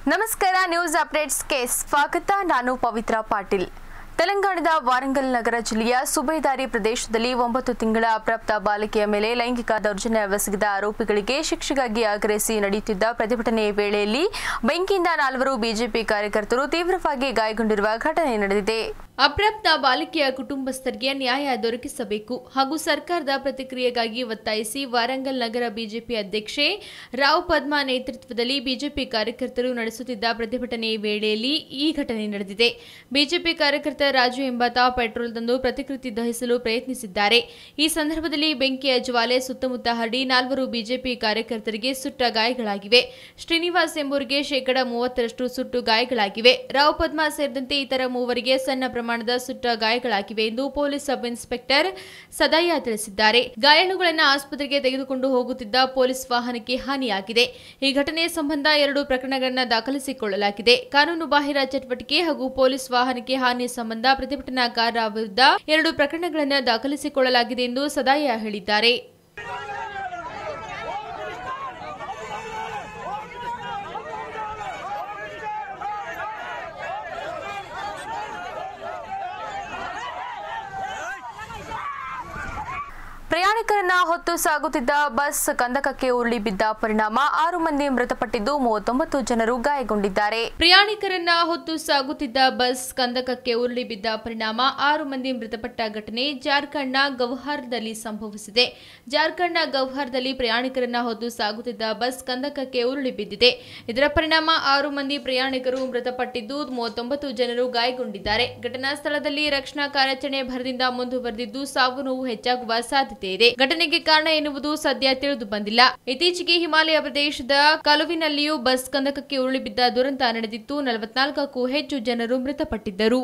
ನಮಸ್ಕಾರ ನ್ಯೂಸ್ ಅಪ್ಡೇಟ್ಸ್ಗೆ ಸ್ವಾಗತ ನಾನು ಪವಿತ್ರ ಪಾಟೀಲ್ ತೆಲಂಗಾಣದ ವಾರಂಗಲ್ ನಗರ ಜಿಲ್ಲೆಯ ಸುಬೇದಾರಿ ಪ್ರದೇಶದಲ್ಲಿ ಒಂಬತ್ತು ತಿಂಗಳ ಅಪ್ರಾಪ್ತ ಬಾಲಕಿಯ ಮೇಲೆ ಲೈಂಗಿಕ ದೌರ್ಜನ್ಯವೆಸಗಿದ ಆರೋಪಿಗಳಿಗೆ ಶಿಕ್ಷೆಗಾಗಿ ಆಗ್ರಹಿಸಿ ನಡೆಯುತ್ತಿದ್ದ ಪ್ರತಿಭಟನೆ ವೇಳೆಯಲ್ಲಿ ಬೆಂಕಿಯಿಂದ ನಾಲ್ವರು ಬಿಜೆಪಿ ಕಾರ್ಯಕರ್ತರು ತೀವ್ರವಾಗಿ ಗಾಯಗೊಂಡಿರುವ ಘಟನೆ ನಡೆದಿದೆ ಅಪ್ರಾಪ್ತ ಬಾಲಕಿಯ ಕುಟುಂಬಸ್ಥರಿಗೆ ನ್ಯಾಯ ದೊರಕಿಸಬೇಕು ಹಾಗೂ ಸರ್ಕಾರದ ಪ್ರತಿಕ್ರಿಯೆಗಾಗಿ ಒತ್ತಾಯಿಸಿ ವಾರಂಗಲ್ ನಗರ ಬಿಜೆಪಿ ಅಧ್ಯಕ್ಷೆ ರಾವ್ ಪದ್ಮಾ ನೇತೃತ್ವದಲ್ಲಿ ಬಿಜೆಪಿ ಕಾರ್ಯಕರ್ತರು ನಡೆಸುತ್ತಿದ್ದ ಪ್ರತಿಭಟನೆ ವೇಳೆಯಲ್ಲಿ ಈ ಘಟನೆ ನಡೆದಿದೆ ಬಿಜೆಪಿ ಕಾರ್ಯಕರ್ತ ರಾಜು ಎಂಬಾತ ಪೆಟ್ರೋಲ್ ತಂದು ಪ್ರತಿಕೃತಿ ದಹಿಸಲು ಪ್ರಯತ್ನಿಸಿದ್ದಾರೆ ಈ ಸಂದರ್ಭದಲ್ಲಿ ಬೆಂಕಿಯ ಜ್ವಾಲೆ ಸುತ್ತಮುತ್ತ ಹರಡಿ ನಾಲ್ವರು ಬಿಜೆಪಿ ಕಾರ್ಯಕರ್ತರಿಗೆ ಸುಟ್ಟ ಗಾಯಗಳಾಗಿವೆ ಶ್ರೀನಿವಾಸ್ ಎಂಬುವರಿಗೆ ಶೇಕಡ ಮೂವತ್ತರಷ್ಟು ಸುಟ್ಟು ಗಾಯಗಳಾಗಿವೆ ರಾವ್ ಪದ್ಮಾ ಸೇರಿದಂತೆ ಇತರ ಮೂವರಿಗೆ ಸಣ್ಣ ಪ್ರಮಾಣದ ಸುಟ್ಟ ಗಾಯಗಳಾಗಿವೆ ಎಂದು ಪೊಲೀಸ್ ಸಬ್ ಇನ್ಸ್ಪೆಕ್ಟರ್ ಸದಯ್ಯ ತಿಳಿಸಿದ್ದಾರೆ ಗಾಯಾಳುಗಳನ್ನು ಆಸ್ಪತ್ರೆಗೆ ತೆಗೆದುಕೊಂಡು ಹೋಗುತ್ತಿದ್ದ ಪೊಲೀಸ್ ವಾಹನಕ್ಕೆ ಹಾನಿಯಾಗಿದೆ ಈ ಘಟನೆ ಸಂಬಂಧ ಎರಡು ಪ್ರಕರಣಗಳನ್ನು ದಾಖಲಿಸಿಕೊಳ್ಳಲಾಗಿದೆ ಕಾನೂನು ಬಾಹಿರ ಚಟುವಟಿಕೆ ಹಾಗೂ ಪೊಲೀಸ್ ವಾಹನಕ್ಕೆ ಹಾನಿ ಸಂಬಂಧ ಪ್ರತಿಭಟನಾಕಾರರ ವಿರುದ್ಧ ಎರಡು ಪ್ರಕರಣಗಳನ್ನು ದಾಖಲಿಸಿಕೊಳ್ಳಲಾಗಿದೆ ಎಂದು ಸದಾಯ ಹೇಳಿದ್ದಾರೆ ಪ್ರಯಾಣಿಕರನ್ನ ಹೊತ್ತು ಸಾಗುತ್ತಿದ್ದ ಬಸ್ ಕಂದಕಕ್ಕೆ ಉರುಳಿ ಬಿದ್ದ ಪರಿಣಾಮ ಆರು ಮಂದಿ ಮೃತಪಟ್ಟಿದ್ದು ಮೂವತ್ತೊಂಬತ್ತು ಜನರು ಗಾಯಗೊಂಡಿದ್ದಾರೆ ಪ್ರಯಾಣಿಕರನ್ನ ಹೊತ್ತು ಸಾಗುತ್ತಿದ್ದ ಬಸ್ ಕಂದಕಕ್ಕೆ ಉರುಳಿ ಬಿದ್ದ ಪರಿಣಾಮ ಆರು ಮಂದಿ ಮೃತಪಟ್ಟ ಘಟನೆ ಜಾರ್ಖಂಡ್ನ ಗೌಹಾರ್ದಲ್ಲಿ ಸಂಭವಿಸಿದೆ ಜಾರ್ಖಂಡ್ನ ಗೌಹಾರ್ದಲ್ಲಿ ಪ್ರಯಾಣಿಕರನ್ನ ಹೊತ್ತು ಸಾಗುತ್ತಿದ್ದ ಬಸ್ ಕಂದಕಕ್ಕೆ ಉರುಳಿ ಬಿದ್ದಿದೆ ಇದರ ಪರಿಣಾಮ ಆರು ಮಂದಿ ಪ್ರಯಾಣಿಕರು ಮೃತಪಟ್ಟಿದ್ದು ಮೂವತ್ತೊಂಬತ್ತು ಜನರು ಗಾಯಗೊಂಡಿದ್ದಾರೆ ಘಟನಾ ಸ್ಥಳದಲ್ಲಿ ರಕ್ಷಣಾ ಕಾರ್ಯಾಚರಣೆ ಭರದಿಂದ ಮುಂದುವರೆದಿದ್ದು ಸಾವು ನೋವು ಹೆಚ್ಚಾಗುವ ಸಾಧ್ಯತೆ ಇದೆ ಘಟನೆಗೆ ಕಾರಣ ಎನ್ನುವುದು ಸದ್ಯ ತಿಳಿದು ಬಂದಿಲ್ಲ ಇತ್ತೀಚೆಗೆ ಹಿಮಾಲಯ ಪ್ರದೇಶದ ಕಲುವಿನಲ್ಲಿಯೂ ಬಸ್ ಕಂದಕಕ್ಕೆ ಉರುಳಿ ಬಿದ್ದ ದುರಂತ ನಡೆದಿತ್ತು ನಲವತ್ನಾಲ್ಕಕ್ಕೂ ಹೆಚ್ಚು ಜನರು ಮೃತಪಟ್ಟಿದ್ದರು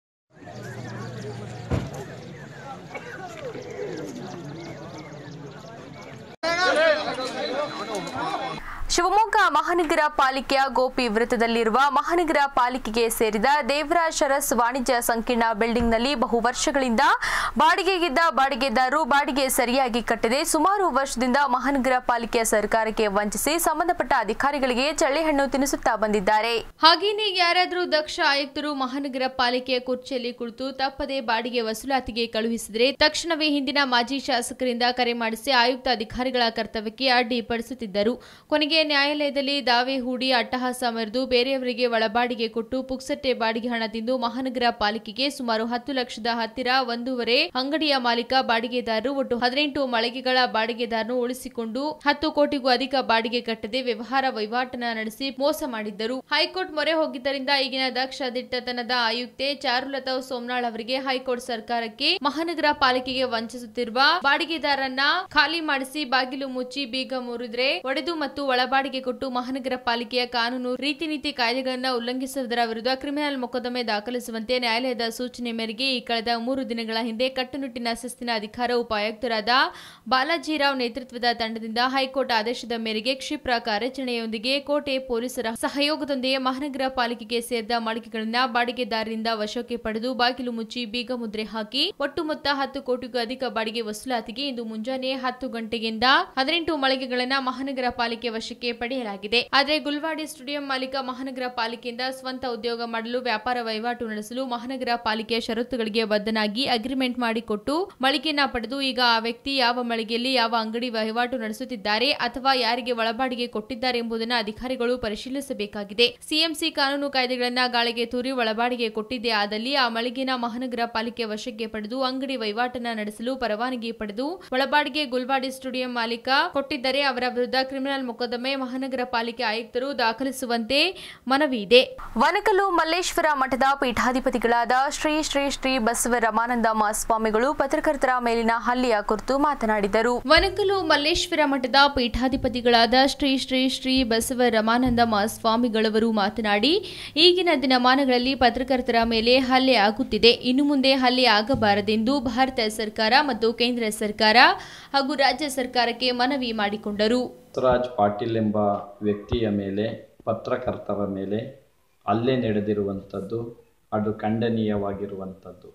ಶಿವಮೊಗ್ಗ ಮಹಾನಗರ ಪಾಲಿಕೆಯ ಗೋಪಿ ವೃತ್ತದಲ್ಲಿರುವ ಮಹಾನಗರ ಪಾಲಿಕೆಗೆ ಸೇರಿದ ದೇವರಾಜ್ ಶರಸ್ ವಾಣಿಜ್ಯ ಸಂಕೀರ್ಣ ಬಿಲ್ಡಿಂಗ್ನಲ್ಲಿ ಬಹು ವರ್ಷಗಳಿಂದ ಬಾಡಿಗೆಗಿದ್ದ ಬಾಡಿಗೆದಾರರು ಬಾಡಿಗೆ ಸರಿಯಾಗಿ ಕಟ್ಟದೆ ಸುಮಾರು ವರ್ಷದಿಂದ ಮಹಾನಗರ ಪಾಲಿಕೆಯ ಸರ್ಕಾರಕ್ಕೆ ವಂಚಿಸಿ ಸಂಬಂಧಪಟ್ಟ ಅಧಿಕಾರಿಗಳಿಗೆ ಚಳ್ಳೆಹಣ್ಣು ತಿನ್ನಿಸುತ್ತಾ ಬಂದಿದ್ದಾರೆ ಹಾಗೇನೇ ಯಾರಾದರೂ ದಕ್ಷ ಆಯುಕ್ತರು ಮಹಾನಗರ ಪಾಲಿಕೆಯ ಕುರ್ಚಿಯಲ್ಲಿ ಕುಳಿತು ತಪ್ಪದೆ ಬಾಡಿಗೆ ವಸೂಲಾತಿಗೆ ಕಳುಹಿಸಿದರೆ ತಕ್ಷಣವೇ ಹಿಂದಿನ ಮಾಜಿ ಶಾಸಕರಿಂದ ಕರೆ ಮಾಡಿಸಿ ಆಯುಕ್ತ ಅಧಿಕಾರಿಗಳ ಕರ್ತವ್ಯಕ್ಕೆ ಅಡ್ಡಿಪಡಿಸುತ್ತಿದ್ದರು ಕೊನೆಗೆ ನ್ಯಾಯಾಲಯದಲ್ಲಿ ದಾವೆ ಹೂಡಿ ಅಟ್ಟಹಾಸ ಮೆರೆದು ಬೇರೆಯವರಿಗೆ ಒಳಬಾಡಿಗೆ ಕೊಟ್ಟು ಪುಕ್ಸಟ್ಟೆ ಬಾಡಿಗೆ ಹಣ ತಿಂದು ಮಹಾನಗರ ಪಾಲಿಕೆಗೆ ಸುಮಾರು ಹತ್ತು ಲಕ್ಷದ ಹತ್ತಿರ ಒಂದೂವರೆ ಅಂಗಡಿಯ ಮಾಲೀಕ ಬಾಡಿಗೆದಾರರು ಒಟ್ಟು ಹದಿನೆಂಟು ಮಳಿಗೆಗಳ ಬಾಡಿಗೆದಾರನು ಉಳಿಸಿಕೊಂಡು ಹತ್ತು ಕೋಟಿಗೂ ಅಧಿಕ ಬಾಡಿಗೆ ಕಟ್ಟದೆ ವ್ಯವಹಾರ ವಹಿವಾಟನ ನಡೆಸಿ ಮೋಸ ಮಾಡಿದ್ದರು ಹೈಕೋರ್ಟ್ ಮೊರೆ ಹೋಗಿದ್ದರಿಂದ ಈಗಿನ ದಕ್ಷ ದಿಟ್ಟತನದ ಆಯುಕ್ತೆ ಚಾರುಲತಾ ಸೋಮನಾಳ್ ಅವರಿಗೆ ಹೈಕೋರ್ಟ್ ಸರ್ಕಾರಕ್ಕೆ ಮಹಾನಗರ ಪಾಲಿಕೆಗೆ ವಂಚಿಸುತ್ತಿರುವ ಬಾಡಿಗೆದಾರನ್ನ ಖಾಲಿ ಮಾಡಿಸಿ ಬಾಗಿಲು ಮುಚ್ಚಿ ಬೀಗ ಮುರಿದ್ರೆ ಒಡೆದು ಮತ್ತು ಒಳಬಾಡಿಗೆ ಕೊಟ್ಟು ಮಹಾನಗರ ಪಾಲಿಕೆಯ ಕಾನೂನು ರೀತಿ ನೀತಿ ಕಾಯ್ದೆಗಳನ್ನು ಉಲ್ಲಂಘಿಸುವುದರ ವಿರುದ್ಧ ಕ್ರಿಮಿನಲ್ ಮೊಕದ್ದಮೆ ದಾಖಲಿಸುವಂತೆ ನ್ಯಾಯಾಲಯದ ಸೂಚನೆ ಮೇರೆಗೆ ಈ ಕಳೆದ ಮೂರು ದಿನಗಳ ಹಿಂದೆ ಕಟ್ಟುನಿಟ್ಟಿನ ಶಿಸ್ತಿನ ಅಧಿಕಾರ ಉಪಾಯುಕ್ತರಾದ ಬಾಲಾಜಿರಾವ್ ನೇತೃತ್ವದ ತಂಡದಿಂದ ಹೈಕೋರ್ಟ್ ಆದೇಶದ ಮೇರೆಗೆ ಕ್ಷಿಪ್ರ ಕಾರ್ಯಾಚರಣೆಯೊಂದಿಗೆ ಕೋಟೆ ಪೊಲೀಸರ ಸಹಯೋಗದೊಂದಿಗೆ ಮಹಾನಗರ ಪಾಲಿಕೆಗೆ ಸೇರಿದ ಮಳಿಗೆಗಳನ್ನ ಬಾಡಿಗೆದಾರರಿಂದ ವಶಕ್ಕೆ ಪಡೆದು ಬಾಗಿಲು ಮುಚ್ಚಿ ಬೀಗ ಮುದ್ರೆ ಹಾಕಿ ಒಟ್ಟು ಮೊತ್ತ ಹತ್ತು ಕೋಟಿಗೂ ಅಧಿಕ ಬಾಡಿಗೆ ವಸೂಲಾತಿಗೆ ಇಂದು ಮುಂಜಾನೆ ಹತ್ತು ಗಂಟೆಗಿಂದ ಹದಿನೆಂಟು ಮಳಿಗೆಗಳನ್ನ ಮಹಾನಗರ ಪಾಲಿಕೆ ವಶಕ್ಕೆ ಪಡೆಯಲಾಗಿದೆ ಆದರೆ ಗುಲ್ವಾಡಿ ಸ್ಟುಡಿಯಂ ಮಾಲೀಕ ಮಹಾನಗರ ಪಾಲಿಕೆಯಿಂದ ಸ್ವಂತ ಉದ್ಯೋಗ ಮಾಡಲು ವ್ಯಾಪಾರ ವಹಿವಾಟು ನಡೆಸಲು ಮಹಾನಗರ ಪಾಲಿಕೆಯ ಷರತ್ತುಗಳಿಗೆ ಬದ್ಧನಾಗಿ ಅಗ್ರಿಮೆಂಟ್ ಮಾಡಿಕೊಟ್ಟು ಮಳಿಗೆಯನ್ನ ಪಡೆದು ಈಗ ಆ ವ್ಯಕ್ತಿ ಯಾವ ಮಳಿಗೆಯಲ್ಲಿ ಯಾವ ಅಂಗಡಿ ವಹಿವಾಟು ನಡೆಸುತ್ತಿದ್ದಾರೆ ಅಥವಾ ಯಾರಿಗೆ ಒಳಬಾಡಿಗೆ ಕೊಟ್ಟಿದ್ದಾರೆ ಎಂಬುದನ್ನು ಅಧಿಕಾರಿಗಳು ಪರಿಶೀಲಿಸಬೇಕಾಗಿದೆ ಸಿಎಂಸಿ ಕಾನೂನು ಕಾಯ್ದೆಗಳನ್ನ ಗಾಳಿಗೆ ತೂರಿ ಒಳಬಾಡಿಗೆ ಕೊಟ್ಟಿದ್ದೇ ಆದಲ್ಲಿ ಆ ಮಳಿಗೆನ ಮಹಾನಗರ ಪಾಲಿಕೆ ವಶಕ್ಕೆ ಪಡೆದು ಅಂಗಡಿ ವಹಿವಾಟನ್ನ ನಡೆಸಲು ಪರವಾನಗಿ ಪಡೆದು ಒಳಬಾಡಿಗೆ ಗುಲ್ವಾಡಿ ಸ್ಟುಡಿಯಂ ಮಾಲೀಕ ಕೊಟ್ಟಿದ್ದರೆ ಅವರ ವಿರುದ್ಧ ಕ್ರಿಮಿನಲ್ ಮೊಕದ್ದಮೆ ಮಹಾನಗರ ಪಾಲಿಕೆ ಆಯುಕ್ತರು ದಾಖಲಿಸುವಂತೆ ಮನವಿ ಇದೆ ವನಕಲ್ಲು ಮಲ್ಲೇಶ್ವರ ಮಠದ ಪೀಠಾಧಿಪತಿಗಳಾದ ಶ್ರೀ ಶ್ರೀ ಶ್ರೀ ಬಸವ ರಮಾನಂದ ಮಹಾಸ್ವಾಮಿಗಳು ಪತ್ರಕರ್ತರ ಮೇಲಿನ ಹಲ್ಲೆಯ ಕುರಿತು ಮಾತನಾಡಿದರು ವನಕಲ್ಲು ಮಲ್ಲೇಶ್ವರ ಮಠದ ಪೀಠಾಧಿಪತಿಗಳಾದ ಶ್ರೀ ಶ್ರೀ ಶ್ರೀ ಬಸವ ರಮಾನಂದ ಮಹಾಸ್ವಾಮಿಗಳವರು ಮಾತನಾಡಿ ಈಗಿನ ದಿನಮಾನಗಳಲ್ಲಿ ಪತ್ರಕರ್ತರ ಮೇಲೆ ಹಲ್ಲೆ ಆಗುತ್ತಿದೆ ಇನ್ನು ಮುಂದೆ ಹಲ್ಲೆ ಆಗಬಾರದೆಂದು ಭಾರತ ಸರ್ಕಾರ ಮತ್ತು ಕೇಂದ್ರ ಸರ್ಕಾರ ಹಾಗೂ ರಾಜ್ಯ ಸರ್ಕಾರಕ್ಕೆ ಮನವಿ ಮಾಡಿಕೊಂಡರು ಪೃಥ್ವಿರಾಜ್ ಪಾಟೀಲ್ ಎಂಬ ವ್ಯಕ್ತಿಯ ಮೇಲೆ ಪತ್ರಕರ್ತರ ಮೇಲೆ ಹಲ್ಲೆ ನಡೆದಿರುವಂಥದ್ದು ಅದು ಖಂಡನೀಯವಾಗಿರುವಂಥದ್ದು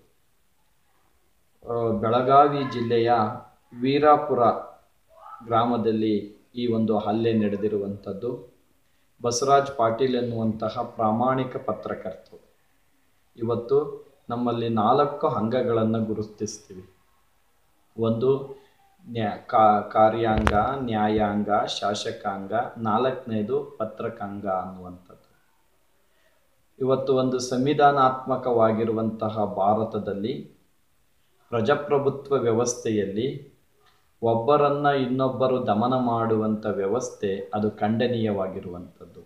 ಆ, ಬೆಳಗಾವಿ ಜಿಲ್ಲೆಯ ವೀರಾಪುರ ಗ್ರಾಮದಲ್ಲಿ ಈ ಒಂದು ಹಲ್ಲೆ ನಡೆದಿರುವಂಥದ್ದು ಬಸವರಾಜ್ ಪಾಟೀಲ್ ಎನ್ನುವಂತಹ ಪ್ರಾಮಾಣಿಕ ಪತ್ರಕರ್ತರು ಇವತ್ತು ನಮ್ಮಲ್ಲಿ ನಾಲ್ಕು ಅಂಗಗಳನ್ನು ಗುರುತಿಸ್ತೀವಿ ಒಂದು ನ್ಯಾ ಕಾ ಕಾರ್ಯಾಂಗ ನ್ಯಾಯಾಂಗ ಶಾಸಕಾಂಗ ನಾಲ್ಕನೇದು ಪತ್ರಕಾಂಗ ಅನ್ನುವಂಥದ್ದು ಇವತ್ತು ಒಂದು ಸಂವಿಧಾನಾತ್ಮಕವಾಗಿರುವಂತಹ ಭಾರತದಲ್ಲಿ ಪ್ರಜಾಪ್ರಭುತ್ವ ವ್ಯವಸ್ಥೆಯಲ್ಲಿ ಒಬ್ಬರನ್ನ ಇನ್ನೊಬ್ಬರು ದಮನ ಮಾಡುವಂಥ ವ್ಯವಸ್ಥೆ ಅದು ಖಂಡನೀಯವಾಗಿರುವಂಥದ್ದು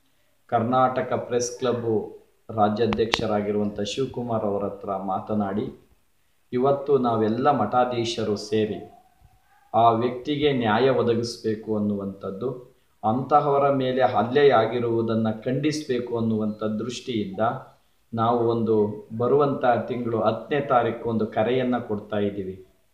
ಕರ್ನಾಟಕ ಪ್ರೆಸ್ ಕ್ಲಬ್ಬು ರಾಜ್ಯಾಧ್ಯಕ್ಷರಾಗಿರುವಂಥ ಶಿವಕುಮಾರ್ ಅವರ ಹತ್ರ ಮಾತನಾಡಿ ಇವತ್ತು ನಾವೆಲ್ಲ ಮಠಾಧೀಶರು ಸೇರಿ ಆ ವ್ಯಕ್ತಿಗೆ ನ್ಯಾಯ ಒದಗಿಸಬೇಕು ಅನ್ನುವಂಥದ್ದು ಅಂತಹವರ ಮೇಲೆ ಹಲ್ಲೆಯಾಗಿರುವುದನ್ನು ಖಂಡಿಸಬೇಕು ಅನ್ನುವಂಥ ದೃಷ್ಟಿಯಿಂದ ನಾವು ಒಂದು ಬರುವಂಥ ತಿಂಗಳು ಹತ್ತನೇ ತಾರೀಕು ಒಂದು ಕರೆಯನ್ನು ಕೊಡ್ತಾ ಇದ್ದೀವಿ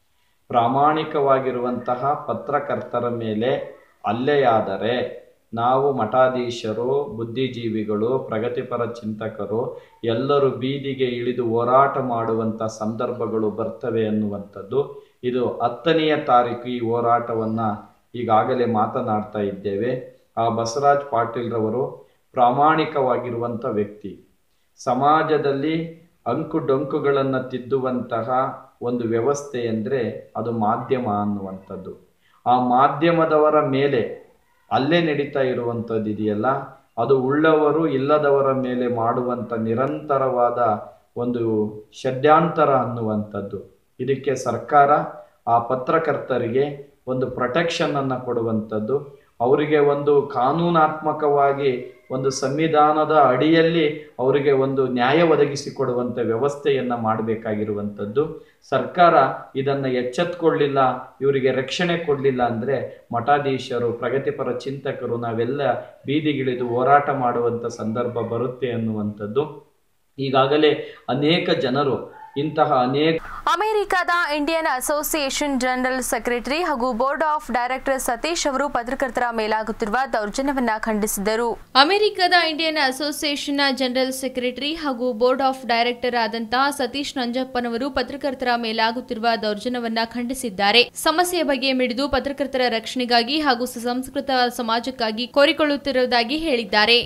ಪ್ರಾಮಾಣಿಕವಾಗಿರುವಂತಹ ಪತ್ರಕರ್ತರ ಮೇಲೆ ಹಲ್ಲೆಯಾದರೆ ನಾವು ಮಠಾಧೀಶರು ಬುದ್ಧಿಜೀವಿಗಳು ಪ್ರಗತಿಪರ ಚಿಂತಕರು ಎಲ್ಲರೂ ಬೀದಿಗೆ ಇಳಿದು ಹೋರಾಟ ಮಾಡುವಂಥ ಸಂದರ್ಭಗಳು ಬರ್ತವೆ ಅನ್ನುವಂಥದ್ದು ಇದು ಹತ್ತನೆಯ ತಾರೀಕು ಈ ಹೋರಾಟವನ್ನು ಈಗಾಗಲೇ ಮಾತನಾಡ್ತಾ ಇದ್ದೇವೆ ಆ ಬಸವರಾಜ್ ಪಾಟೀಲ್ರವರು ಪ್ರಾಮಾಣಿಕವಾಗಿರುವಂಥ ವ್ಯಕ್ತಿ ಸಮಾಜದಲ್ಲಿ ಅಂಕು ಡೊಂಕುಗಳನ್ನು ತಿದ್ದುವಂತಹ ಒಂದು ವ್ಯವಸ್ಥೆ ಅಂದರೆ ಅದು ಮಾಧ್ಯಮ ಅನ್ನುವಂಥದ್ದು ಆ ಮಾಧ್ಯಮದವರ ಮೇಲೆ ಅಲ್ಲೇ ನಡೀತಾ ಇರುವಂಥದ್ದು ಇದೆಯಲ್ಲ ಅದು ಉಳ್ಳವರು ಇಲ್ಲದವರ ಮೇಲೆ ಮಾಡುವಂಥ ನಿರಂತರವಾದ ಒಂದು ಷಡ್ಯಾಂತರ ಅನ್ನುವಂಥದ್ದು ಇದಕ್ಕೆ ಸರ್ಕಾರ ಆ ಪತ್ರಕರ್ತರಿಗೆ ಒಂದು ಪ್ರೊಟೆಕ್ಷನ್ ಅನ್ನು ಕೊಡುವಂಥದ್ದು ಅವರಿಗೆ ಒಂದು ಕಾನೂನಾತ್ಮಕವಾಗಿ ಒಂದು ಸಂವಿಧಾನದ ಅಡಿಯಲ್ಲಿ ಅವರಿಗೆ ಒಂದು ನ್ಯಾಯ ಒದಗಿಸಿಕೊಡುವಂಥ ವ್ಯವಸ್ಥೆಯನ್ನು ಮಾಡಬೇಕಾಗಿರುವಂಥದ್ದು ಸರ್ಕಾರ ಇದನ್ನು ಎಚ್ಚೆತ್ಕೊಳ್ಳಿಲ್ಲ ಇವರಿಗೆ ರಕ್ಷಣೆ ಕೊಡಲಿಲ್ಲ ಅಂದರೆ ಮಠಾಧೀಶರು ಪ್ರಗತಿಪರ ಚಿಂತಕರು ನಾವೆಲ್ಲ ಬೀದಿಗಿಳಿದು ಹೋರಾಟ ಮಾಡುವಂಥ ಸಂದರ್ಭ ಬರುತ್ತೆ ಅನ್ನುವಂಥದ್ದು ಈಗಾಗಲೇ ಅನೇಕ ಜನರು ಇಂತಹ ಅನೇಕ ಅಮೆರಿಕದ ಇಂಡಿಯನ್ ಅಸೋಸಿಯೇಷನ್ ಜನರಲ್ ಸೆಕ್ರೆಟರಿ ಹಾಗೂ ಬೋರ್ಡ್ ಆಫ್ ಡೈರೆಕ್ಟರ್ ಸತೀಶ್ ಅವರು ಪತ್ರಕರ್ತರ ಮೇಲಾಗುತ್ತಿರುವ ದೌರ್ಜನ್ಯವನ್ನ ಖಂಡಿಸಿದರು ಅಮೆರಿಕದ ಇಂಡಿಯನ್ ಅಸೋಸಿಯೇಷನ್ನ ಜನರಲ್ ಸೆಕ್ರೆಟರಿ ಹಾಗೂ ಬೋರ್ಡ್ ಆಫ್ ಡೈರೆಕ್ಟರ್ ಆದಂತಹ ಸತೀಶ್ ನಂಜಪ್ಪನವರು ಪತ್ರಕರ್ತರ ಮೇಲಾಗುತ್ತಿರುವ ದೌರ್ಜನ್ಯವನ್ನ ಖಂಡಿಸಿದ್ದಾರೆ ಸಮಸ್ಯೆಯ ಬಗ್ಗೆ ಮಿಡಿದು ಪತ್ರಕರ್ತರ ರಕ್ಷಣೆಗಾಗಿ ಹಾಗೂ ಸುಸಂಸ್ಕೃತ ಸಮಾಜಕ್ಕಾಗಿ ಕೋರಿಕೊಳ್ಳುತ್ತಿರುವುದಾಗಿ ಹೇಳಿದ್ದಾರೆ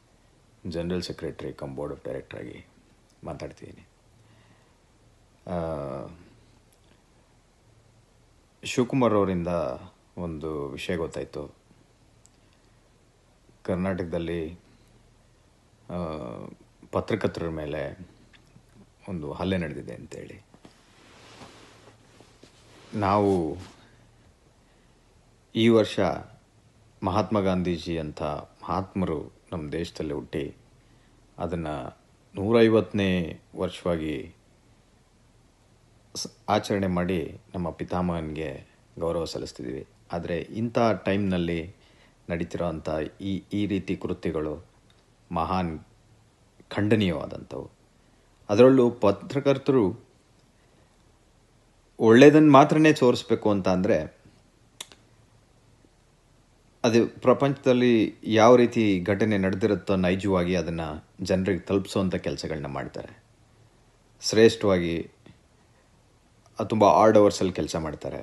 general secretary cum board of director ಆಗಿ ಮಾತಾಡ್ತಿದ್ದೀನಿ ಆ, ಶಿವಕುಮಾರ್ ಅವರಿಂದ ಒಂದು ವಿಷಯ ಗೊತ್ತಾಯಿತು ಕರ್ನಾಟಕದಲ್ಲಿ ಆ, ಪತ್ರಕರ್ತರ ಮೇಲೆ ಒಂದು ಹಲ್ಲೆ ನಡೆದಿದೆ ಅಂತೇಳಿ ನಾವು ಈ ವರ್ಷ ಮಹಾತ್ಮ ಗಾಂಧೀಜಿ ಅಂತ ಮಹಾತ್ಮರು ನಮ್ಮ ದೇಶದಲ್ಲಿ ಹುಟ್ಟಿ ಅದನ್ನು ನೂರೈವತ್ತನೇ ವರ್ಷವಾಗಿ ಸ- ಆಚರಣೆ ಮಾಡಿ ನಮ್ಮ ಪಿತಾಮಹನಿಗೆ ಗೌರವ ಸಲ್ಲಿಸ್ತಿದ್ದೀವಿ ಆದರೆ ಇಂಥ ಟೈಮ್ನಲ್ಲಿ ನಡೀತಿರೋವಂಥ ಈ ಈ ರೀತಿ ಕೃತ್ಯಗಳು ಮಹಾನ್ ಖಂಡನೀಯವಾದಂಥವು ಅದರಲ್ಲೂ ಪತ್ರಕರ್ತರು ಒಳ್ಳೆಯದನ್ನು ಮಾತ್ರನೇ ತೋರಿಸ್ಬೇಕು ಅಂತ ಅಂದರೆ ಅದು ಪ್ರಪಂಚದಲ್ಲಿ ಯಾವ ರೀತಿ ಘಟನೆ ನಡೆದಿರುತ್ತೋ ನೈಜವಾಗಿ ಅದನ್ನು ಜನರಿಗೆ ತಲುಪಿಸುವಂಥ ಕೆಲಸಗಳನ್ನ ಮಾಡ್ತಾರೆ ಶ್ರೇಷ್ಠವಾಗಿ ತುಂಬ ಆರ್ಡ್ ಅವರ್ಸಲ್ಲಿ ಕೆಲಸ ಮಾಡ್ತಾರೆ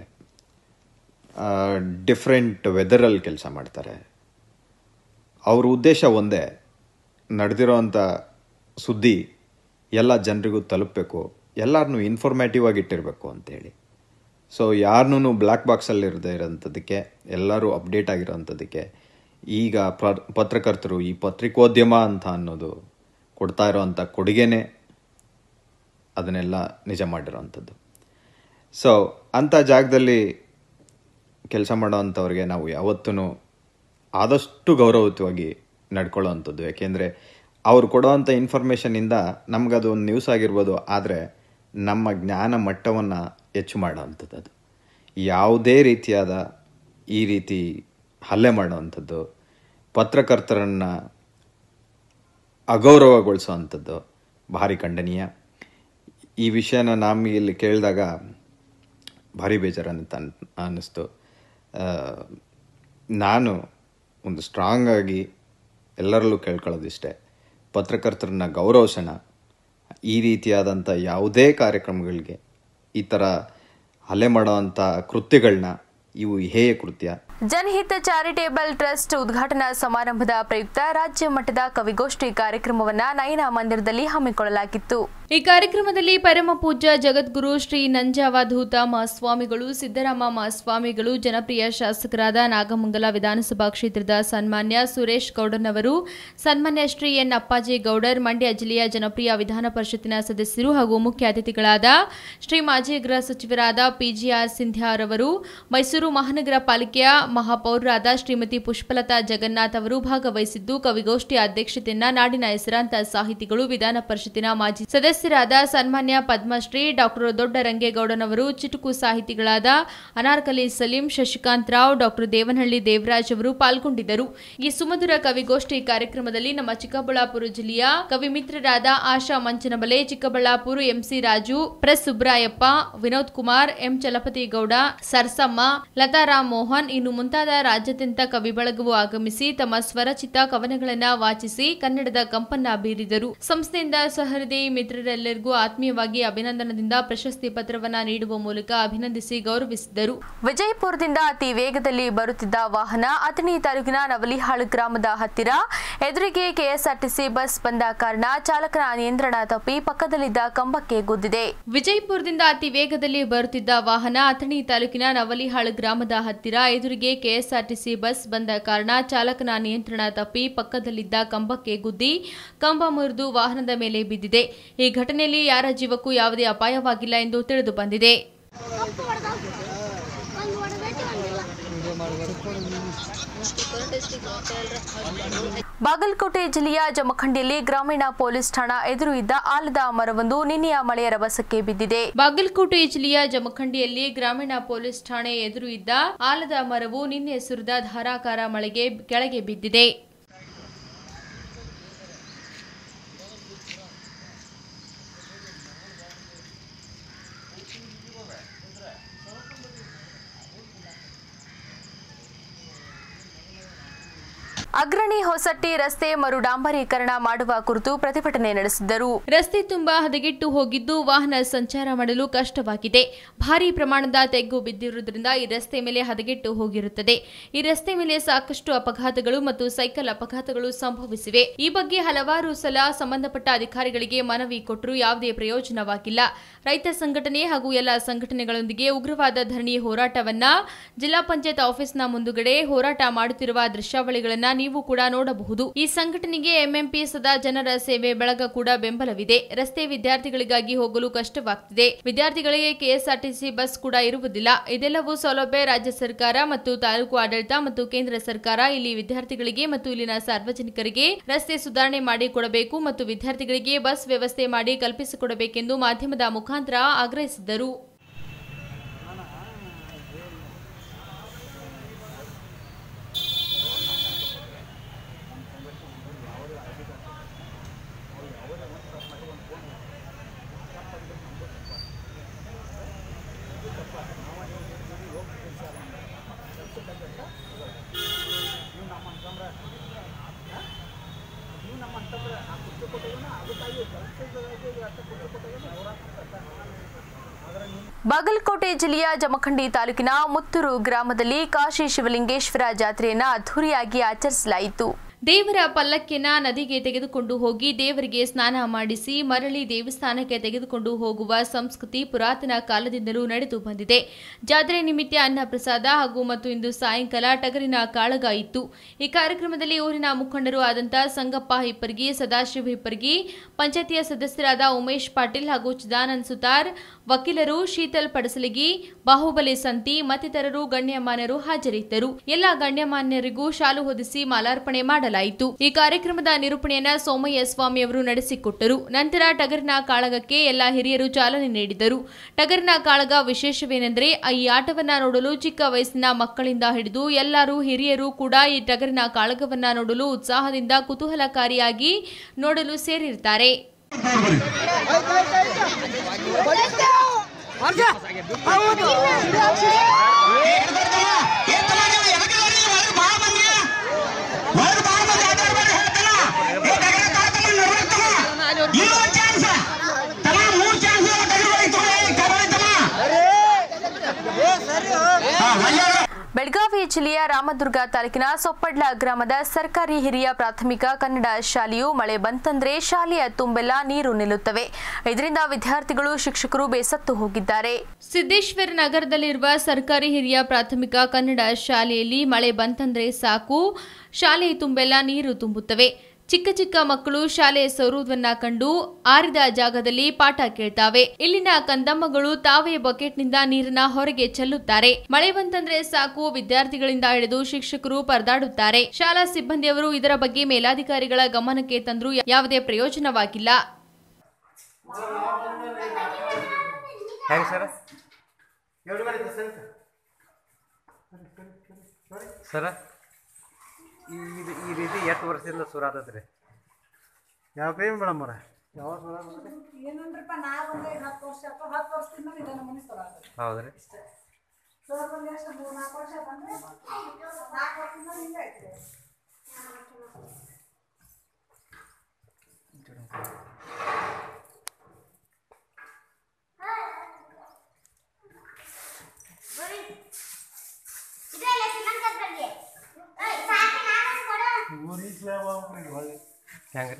ಡಿಫ್ರೆಂಟ್ ವೆದರಲ್ಲಿ ಕೆಲಸ ಮಾಡ್ತಾರೆ ಅವ್ರ ಉದ್ದೇಶ ಒಂದೇ ನಡೆದಿರೋವಂಥ ಸುದ್ದಿ ಎಲ್ಲ ಜನರಿಗೂ ತಲುಪಬೇಕು ಎಲ್ಲರನ್ನೂ ಇನ್ಫಾರ್ಮೇಟಿವ್ ಆಗಿ ಇಟ್ಟಿರಬೇಕು ಅಂತೇಳಿ ಸೊ ಯಾರನ್ನೂ ಬ್ಲ್ಯಾಕ್ ಬಾಕ್ಸಲ್ಲಿ ಇರದೇ ಇರೋಂಥದ್ದಕ್ಕೆ ಎಲ್ಲರೂ ಅಪ್ಡೇಟ್ ಆಗಿರೋಂಥದ್ದಕ್ಕೆ ಈಗ ಪ್ರ ಪತ್ರಕರ್ತರು ಈ ಪತ್ರಿಕೋದ್ಯಮ ಅಂತ ಅನ್ನೋದು ಕೊಡ್ತಾ ಇರೋವಂಥ ಕೊಡುಗೆನೇ ಅದನ್ನೆಲ್ಲ ನಿಜ ಮಾಡಿರೋವಂಥದ್ದು ಸೊ ಅಂಥ ಜಾಗದಲ್ಲಿ ಕೆಲಸ ಮಾಡೋವಂಥವ್ರಿಗೆ ನಾವು ಯಾವತ್ತೂ ಆದಷ್ಟು ಗೌರವಯುತವಾಗಿ ನಡ್ಕೊಳ್ಳೋವಂಥದ್ದು ಯಾಕೆಂದರೆ ಅವ್ರು ಕೊಡೋವಂಥ ಇನ್ಫಾರ್ಮೇಷನಿಂದ ನಮಗದು ಒಂದು ನ್ಯೂಸ್ ಆಗಿರ್ಬೋದು ಆದರೆ ನಮ್ಮ ಜ್ಞಾನ ಮಟ್ಟವನ್ನು ಹೆಚ್ಚು ಮಾಡೋವಂಥದ್ದು ಅದು ಯಾವುದೇ ರೀತಿಯಾದ ಈ ರೀತಿ ಹಲ್ಲೆ ಮಾಡೋವಂಥದ್ದು ಪತ್ರಕರ್ತರನ್ನು ಅಗೌರವಗೊಳಿಸೋವಂಥದ್ದು ಭಾರಿ ಖಂಡನೀಯ ಈ ವಿಷಯನ ನಮಗೆ ಇಲ್ಲಿ ಕೇಳಿದಾಗ ಭಾರಿ ಬೇಜಾರಂತ ಅನ್ ಅನ್ನಿಸ್ತು ಆ, ನಾನು ಒಂದು ಸ್ಟ್ರಾಂಗ್ ಆಗಿ ಎಲ್ಲರಲ್ಲೂ ಕೇಳ್ಕೊಳ್ಳೋದಿಷ್ಟೇ ಪತ್ರಕರ್ತರನ್ನ ಗೌರವಿಸೋಣ ಈ ರೀತಿಯಾದಂಥ ಯಾವುದೇ ಕಾರ್ಯಕ್ರಮಗಳಿಗೆ ಈ ಥರ ಹಲ್ಲೆ ಮಾಡೋವಂಥ ಕೃತ್ಯಗಳನ್ನ ಇವು ಹೇಯ ಕೃತ್ಯ ಜನಹಿತ ಚಾರಿಟೇಬಲ್ ಟ್ರಸ್ಟ್ ಉದ್ಘಾಟನಾ ಸಮಾರಂಭದ ಪ್ರಯುಕ್ತ ರಾಜ್ಯ ಮಟ್ಟದ ಕವಿಗೋಷ್ಠಿ ಕಾರ್ಯಕ್ರಮವನ್ನು ನಯನ ಮಂದಿರದಲ್ಲಿ ಹಮ್ಮಿಕೊಳ್ಳಲಾಗಿತ್ತು ಈ ಕಾರ್ಯಕ್ರಮದಲ್ಲಿ ಪರಮ ಪೂಜ್ಯ ಜಗದ್ಗುರು ಶ್ರೀ ನಂಜಾವಧೂತ ಮಹಾಸ್ವಾಮಿಗಳು ಸಿದ್ದರಾಮ ಮಹಾಸ್ವಾಮಿಗಳು ಜನಪ್ರಿಯ ಶಾಸಕರಾದ ನಾಗಮಂಗಲ ವಿಧಾನಸಭಾ ಕ್ಷೇತ್ರದ ಸನ್ಮಾನ್ಯ ಸುರೇಶ್ ಗೌಡನವರು ಸನ್ಮಾನ್ಯ ಶ್ರೀ ಎನ್ ಅಪ್ಪಾಜಿ ಗೌಡರ್ ಮಂಡ್ಯ ಜಿಲ್ಲೆಯ ಜನಪ್ರಿಯ ವಿಧಾನ ಪರಿಷತ್ತಿನ ಸದಸ್ಯರು ಹಾಗೂ ಮುಖ್ಯ ಅತಿಥಿಗಳಾದ ಶ್ರೀ ಮಾಜಿ ಗೃಹ ಸಚಿವರಾದ ಪಿಜಿಆರ್ ಸಿಂಧ್ಯಾರವರು ಮೈಸೂರು ಮಹಾನಗರ ಪಾಲಿಕೆಯ ಮಹಾಪೌರರಾದ ಶ್ರೀಮತಿ ಪುಷ್ಪಲತಾ ಜಗನ್ನಾಥ್ ಅವರು ಭಾಗವಹಿಸಿದ್ದು ಕವಿಗೋಷ್ಠಿ ಅಧ್ಯಕ್ಷತೆಯನ್ನ ನಾಡಿನ ಹೆಸರಾಂತ ಸಾಹಿತಿಗಳು ವಿಧಾನ ಪರಿಷತ್ತಿನ ಮಾಜಿ ಸದಸ್ಯರಾದ ಸನ್ಮಾನ್ಯ ಪದ್ಮಶ್ರೀ ಡಾಕ್ಟರ್ ದೊಡ್ಡ ರಂಗೇಗೌಡನವರು ಚಿಟುಕು ಸಾಹಿತಿಗಳಾದ ಅನಾರ್ಕಲಿ ಸಲೀಂ ಶಶಿಕಾಂತ್ ರಾವ್ ಡಾಕ್ಟರ್ ದೇವನಹಳ್ಳಿ ದೇವರಾಜ್ ಅವರು ಪಾಲ್ಗೊಂಡಿದ್ದರು ಈ ಸುಮಧುರ ಕವಿಗೋಷ್ಠಿ ಕಾರ್ಯಕ್ರಮದಲ್ಲಿ ನಮ್ಮ ಚಿಕ್ಕಬಳ್ಳಾಪುರ ಜಿಲ್ಲೆಯ ಕವಿ ಮಿತ್ರರಾದ Asha Manchanabele Chikkaballapur MC Raju press Subrayappa Vinod Kumar M Chalapathi Gowda Sarsamma Latha Ram Mohan ಇನ್ನು ಮುಂತಾದ ರಾಜ್ಯಾದ್ಯಂತ ಕವಿ ಬಳಗವು ಆಗಮಿಸಿ ತಮ್ಮ ಸ್ವರಚಿತ ಕವನಗಳನ್ನ ವಾಚಿಸಿ ಕನ್ನಡದ ಕಂಪನ್ನ ಬೀರಿದರು ಸಂಸ್ಥೆಯಿಂದ ಸಹೃದಯಿ ಮಿತ್ರರೆಲ್ಲರಿಗೂ ಆತ್ಮೀಯವಾಗಿ ಅಭಿನಂದನದಿಂದ ಪ್ರಶಸ್ತಿ ಪತ್ರವನ್ನ ನೀಡುವ ಮೂಲಕ ಅಭಿನಂದಿಸಿ ಗೌರವಿಸಿದರು ವಿಜಯಪುರದಿಂದ ಅತಿ ವೇಗದಲ್ಲಿ ಬರುತ್ತಿದ್ದ ವಾಹನ ಅಥಣಿ ತಾಲೂಕಿನ ನವಲಿಹಾಳು ಗ್ರಾಮದ ಹತ್ತಿರ ಎದುರಿಗೆ ಕೆಎಸ್ಆರ್ಟಿಸಿ ಬಸ್ ಬಂದ ಕಾರಣ ಚಾಲಕನ ನಿಯಂತ್ರಣ ತಪ್ಪಿ ಪಕ್ಕದಲ್ಲಿದ್ದ ಕಂಬಕ್ಕೆ ಗುದ್ದಿದೆ ವಿಜಯಪುರದಿಂದ ಅತಿ ವೇಗದಲ್ಲಿ ಬರುತ್ತಿದ್ದ ವಾಹನ ಅಥಣಿ ತಾಲೂಕಿನ ನವಲಿಹಾಳು ಗ್ರಾಮದ ಹತ್ತಿರ ಎದುರಿಗೆ ಕೆಎಸ್ಆರ್ಟಿಸಿ ಬಸ್ ಬಂದ ಕಾರಣ ಚಾಲಕನ ನಿಯಂತ್ರಣ ತಪ್ಪಿ ಪಕ್ಕದಲ್ಲಿದ್ದ ಕಂಬಕ್ಕೆ ಗುದ್ದಿ ಕಂಬ ಮುರಿದು ವಾಹನದ ಮೇಲೆ ಬಿದ್ದಿದೆ ಈ ಘಟನೆಯಲ್ಲಿ ಯಾರ ಜೀವಕ್ಕೂ ಯಾವುದೇ ಅಪಾಯವಾಗಿಲ್ಲ ಎಂದು ತಿಳಿದು ಬಂದಿದೆ ಬಾಗಲಕೋಟೆ ಜಿಲ್ಲೆಯ ಜಮಖಂಡಿಯಲ್ಲಿ ಗ್ರಾಮೀಣ ಪೊಲೀಸ್ ಠಾಣಾ ಎದುರು ಇದ್ದ ಆಲದ ಮರವೊಂದು ನಿನ್ನೆಯ ಮಳೆಯ ರಭಸಕ್ಕೆ ಬಿದ್ದಿದೆ ಬಾಗಲಕೋಟೆ ಜಿಲ್ಲೆಯ ಜಮಖಂಡಿಯಲ್ಲಿ ಗ್ರಾಮೀಣ ಪೊಲೀಸ್ ಠಾಣೆ ಎದುರು ಇದ್ದ ಆಲದ ಮರವು ನಿನ್ನೆ ಸುರಿದ ಧಾರಾಕಾರ ಮಳೆಗೆ ಕೆಳಗೆ ಬಿದ್ದಿದೆ ಅಗ್ರಣಿ ಹೊಸಟ್ಟಿ ರಸ್ತೆ ಮರು ಡಾಂಬರೀಕರಣ ಮಾಡುವ ಕುರಿತು ಪ್ರತಿಭಟನೆ ನಡೆಸಿದ್ದರು ರಸ್ತೆ ತುಂಬಾ ಹದಗೆಟ್ಟು ಹೋಗಿದ್ದು ವಾಹನ ಸಂಚಾರ ಮಾಡಲು ಕಷ್ಟವಾಗಿದೆ ಭಾರೀ ಪ್ರಮಾಣದ ತೆಗ್ಗು ಬಿದ್ದಿರುವುದರಿಂದ ಈ ರಸ್ತೆ ಮೇಲೆ ಹದಗೆಟ್ಟು ಹೋಗಿರುತ್ತದೆ ಈ ರಸ್ತೆ ಮೇಲೆ ಸಾಕಷ್ಟು ಅಪಘಾತಗಳು ಮತ್ತು ಸೈಕಲ್ ಅಪಘಾತಗಳು ಸಂಭವಿಸಿವೆ ಈ ಬಗ್ಗೆ ಹಲವಾರು ಸಲ ಸಂಬಂಧಪಟ್ಟ ಅಧಿಕಾರಿಗಳಿಗೆ ಮನವಿ ಕೊಟ್ಟರೂ ಯಾವುದೇ ಪ್ರಯೋಜನವಾಗಿಲ್ಲ ರೈತ ಸಂಘಟನೆ ಹಾಗೂ ಎಲ್ಲ ಸಂಘಟನೆಗಳೊಂದಿಗೆ ಉಗ್ರವಾದ ಧರಣಿ ಹೋರಾಟವನ್ನ ಜಿಲ್ಲಾ ಪಂಚಾಯತ್ ಆಫೀಸ್ನ ಮುಂದುಗಡೆ ಹೋರಾಟ ಮಾಡುತ್ತಿರುವ ದೃಶ್ಯಾವಳಿಗಳನ್ನ ನೀವು ಕೂಡ ನೋಡಬಹುದು ಈ ಸಂಘಟನೆಗೆ ಎಂಎಂಪಿ ಸದಾ ಜನರ ಸೇವೆ ಬಳಗ ಕೂಡ ಬೆಂಬಲವಿದೆ ರಸ್ತೆ ವಿದ್ಯಾರ್ಥಿಗಳಿಗಾಗಿ ಹೋಗಲು ಕಷ್ಟವಾಗ್ತಿದೆ ವಿದ್ಯಾರ್ಥಿಗಳಿಗೆ ಕೆಎಸ್ಆರ್ಟಿಸಿ ಬಸ್ ಕೂಡ ಇರುವುದಿಲ್ಲ ಇದೆಲ್ಲವೂ ಸೌಲಭ್ಯ ರಾಜ್ಯ ಸರ್ಕಾರ ಮತ್ತು ತಾಲೂಕು ಆಡಳಿತ ಮತ್ತು ಕೇಂದ್ರ ಸರ್ಕಾರ ಇಲ್ಲಿ ವಿದ್ಯಾರ್ಥಿಗಳಿಗೆ ಮತ್ತು ಇಲ್ಲಿನ ಸಾರ್ವಜನಿಕರಿಗೆ ರಸ್ತೆ ಸುಧಾರಣೆ ಮಾಡಿ ಕೊಡಬೇಕು ಮತ್ತು ವಿದ್ಯಾರ್ಥಿಗಳಿಗೆ ಬಸ್ ವ್ಯವಸ್ಥೆ ಮಾಡಿ ಕಲ್ಪಿಸಿಕೊಡಬೇಕೆಂದು ಮಾಧ್ಯಮದ ಮುಖಾಂತರ ಆಗ್ರಹಿಸಿದ್ದರು ಬಾಗಲಕೋಟೆ ಜಿಲ್ಲೆಯ ಜಮಖಂಡಿ ತಾಲೂಕಿನ ಮುತ್ತೂರು ಗ್ರಾಮದಲ್ಲಿ ಕಾಶಿ ಶಿವಲಿಂಗೇಶ್ವರ ಜಾತ್ರೆಯನ್ನ ಅದ್ದೂರಿಯಾಗಿ ಆಚರಿಸಲಾಯಿತು ದೇವರ ಪಲ್ಲಕ್ಕಿನ ನದಿಗೆ ತೆಗೆದುಕೊಂಡು ಹೋಗಿ ದೇವರಿಗೆ ಸ್ನಾನ ಮಾಡಿಸಿ ಮರಳಿ ದೇವಸ್ಥಾನಕ್ಕೆ ತೆಗೆದುಕೊಂಡು ಹೋಗುವ ಸಂಸ್ಕೃತಿ ಪುರಾತನ ಕಾಲದಿಂದಲೂ ನಡೆದು ಬಂದಿದೆ ಜಾತ್ರೆ ನಿಮಿತ್ತ ಅನ್ನ ಪ್ರಸಾದ ಹಾಗೂ ಮತ್ತು ಇಂದು ಸಾಯಂಕಾಲ ಟಗರಿನ ಕಾಳಗ ಇತ್ತು ಈ ಕಾರ್ಯಕ್ರಮದಲ್ಲಿ ಊರಿನ ಮುಖಂಡರು ಆದಂಥ ಸಂಗಪ್ಪ ಹಿಪ್ಪರ್ಗಿ ಸದಾಶಿವ ಹಿಪ್ಪರ್ಗಿ ಪಂಚಾಯತಿಯ ಸದಸ್ಯರಾದ ಉಮೇಶ್ ಪಾಟೀಲ್ ಹಾಗೂ ಚಿದಾನಂದ್ ಸುತಾರ್ ವಕೀಲರು ಶೀತಲ್ ಪಡಸಲಿಗಿ ಬಾಹುಬಲಿ ಸಂತಿ ಮತ್ತಿತರರು ಗಣ್ಯಮಾನ್ಯರು ಹಾಜರಿದ್ದರು ಎಲ್ಲ ಗಣ್ಯಮಾನ್ಯರಿಗೂ ಶಾಲು ಹೊದಿಸಿ ಮಾಲಾರ್ಪಣೆ ಮಾಡಲಾಯಿತು ಈ ಕಾರ್ಯಕ್ರಮದ ನಿರೂಪಣೆಯನ್ನ ಸೋಮಯ್ಯ ಸ್ವಾಮಿ ಅವರು ನಡೆಸಿಕೊಟ್ಟರು ನಂತರ ಟಗರಿನ ಕಾಳಗಕ್ಕೆ ಎಲ್ಲ ಹಿರಿಯರು ಚಾಲನೆ ನೀಡಿದರು ಟಗರಿನ ಕಾಳಗ ವಿಶೇಷವೇನೆಂದರೆ ಈ ಆಟವನ್ನ ನೋಡಲು ಚಿಕ್ಕ ವಯಸ್ಸಿನ ಮಕ್ಕಳಿಂದ ಹಿಡಿದು ಎಲ್ಲರೂ ಹಿರಿಯರು ಕೂಡ ಈ ಟಗರಿನ ಕಾಳಗವನ್ನ ನೋಡಲು ಉತ್ಸಾಹದಿಂದ ಕುತೂಹಲಕಾರಿಯಾಗಿ ನೋಡಲು ಸೇರಿರ್ತಾರೆ ಬೆಳಗಾವಿ ಜಿಲ್ಲೆಯ ರಾಮದುರ್ಗ ತಾಲೂಕಿನ ಸೊಪ್ಪಡ್ಲ ಗ್ರಾಮದ ಸರ್ಕಾರಿ ಹಿರಿಯ ಪ್ರಾಥಮಿಕ ಕನ್ನಡ ಶಾಲೆಯು ಮಳೆ ಬಂತಂದ್ರೆ ಶಾಲೆಯ ತುಂಬೆಲ್ಲ ನೀರು ನಿಲ್ಲುತ್ತವೆ ಇದರಿಂದ ವಿದ್ಯಾರ್ಥಿಗಳು ಶಿಕ್ಷಕರು ಬೇಸತ್ತು ಹೋಗಿದ್ದಾರೆ ಸಿದ್ದೇಶ್ವರ ನಗರದಲ್ಲಿರುವ ಸರ್ಕಾರಿ ಹಿರಿಯ ಪ್ರಾಥಮಿಕ ಕನ್ನಡ ಶಾಲೆಯಲ್ಲಿ ಮಳೆ ಬಂತಂದ್ರೆ ಸಾಕು ಶಾಲೆ ತುಂಬೆಲ್ಲ ನೀರು ತುಂಬುತ್ತವೆ ಚಿಕ್ಕ ಚಿಕ್ಕ ಮಕ್ಕಳು ಶಾಲೆ ಸೌರುವುದನ್ನ ಕಂಡು ಆರಿದ ಜಾಗದಲ್ಲಿ ಪಾಠ ಕೇಳ್ತಾವೆ ಇಲ್ಲಿನ ಕಂದಮ್ಮಗಳು ತಾವೇ ಬಕೆಟ್ನಿಂದ ನೀರನ್ನ ಹೊರಗೆ ಚೆಲ್ಲುತ್ತಾರೆ ಮಳೆ ಬಂತಂದ್ರೆ ಸಾಕು ವಿದ್ಯಾರ್ಥಿಗಳಿಂದ ಹಿಡಿದು ಶಿಕ್ಷಕರು ಪರದಾಡುತ್ತಾರೆ ಶಾಲಾ ಸಿಬ್ಬಂದಿಯವರು ಇದರ ಬಗ್ಗೆ ಮೇಲಾಧಿಕಾರಿಗಳ ಗಮನಕ್ಕೆ ತಂದರೂ ಯಾವುದೇ ಪ್ರಯೋಜನವಾಗಿಲ್ಲ ಹೆಂಗೆ ಸರ್ ಸರ ಈ ಇದು ಈ ರೀತಿ ಎಷ್ಟು ವರ್ಷದಿಂದ ಶುರು ಆತದ್ರಿ ಯಾವ ಟೈಮ್ ಮೇಡಮ್ ಅವ್ರೆ ಏನಂದ್ರಪ್ಪ ನಾವೊಂದು ಐದು ಹತ್ತು ವರ್ಷ ಅಥವಾ ಹತ್ತು ವರ್ಷದಿಂದ ಇದನ್ನು ಮುನಿಸ್ತಾರೆ ಹೌದ್ರಿ ಸರ್ ಒಂದು ಎಷ್ಟು ಮೂರು ನಾಲ್ಕು ವರ್ಷ ಬಂದ್ರೆ ನಾಲ್ಕು ವರ್ಷದಿಂದ ಹಿಂಗೆ ಐತೆ ಊರಿಗೆ ಸ್ಲ್ಯಾಬ್ ಆಗ್ಬಿಟ್ರಿ ಹೊಳ್ಳಿ ಹೆಂಗೆ ರೀ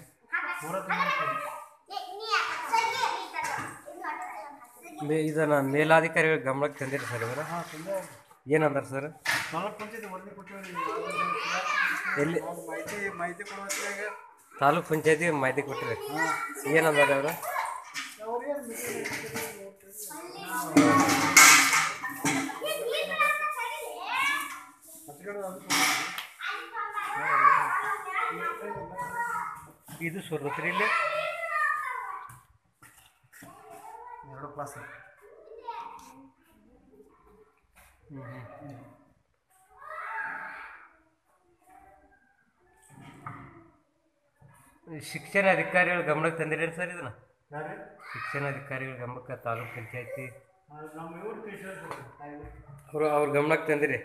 ಮೇ ಇದನ್ನ ಮೇಲಾಧಿಕಾರಿಗಳ ಗಮನಕ್ಕೆ ತಂದಿರಿ ಸರ್ ಇವರು ಏನಂದಾರ ಸರ್ ನಾಲ್ಕು ಪಂಚಾಯತಿ ವರದಿ ಕೊಟ್ಟಿವ್ರಿ ಎಲ್ಲಿ ಮಾಹಿತಿ ಮಾಹಿತಿ ಕೊಡೋ ಹೊತ್ತಿನಾಗ ತಾಲೂಕ್ ಪಂಚಾಯತಿ ಮಾಹಿತಿ ಕೊಟ್ಟಿರಿ ಏನಂದಾರ ಅವರು ಇದು ಸುರತ್ರಿ ಇಲ್ಲಿ ಎರಡು ಕ್ಲಾಸ್ ಶಿಕ್ಷಣ ಅಧಿಕಾರಿಗಳ ಗಮನಕ್ಕೆ ತಂದಿರಿ ಸರ್ ಇದನ್ನ ಯಾರು ಶಿಕ್ಷಣ ಅಧಿಕಾರಿಗಳ ಗಮನಕ್ಕೆ ತಾಲೂಕ್ ಪಂಚಾಯತಿ ನಮ್ಮ ಇವ್ರು ಟೀಚರ್ಸ್ ಅವರು ಅವ್ರ ಗಮನಕ್ಕೆ ತಂದಿರಿ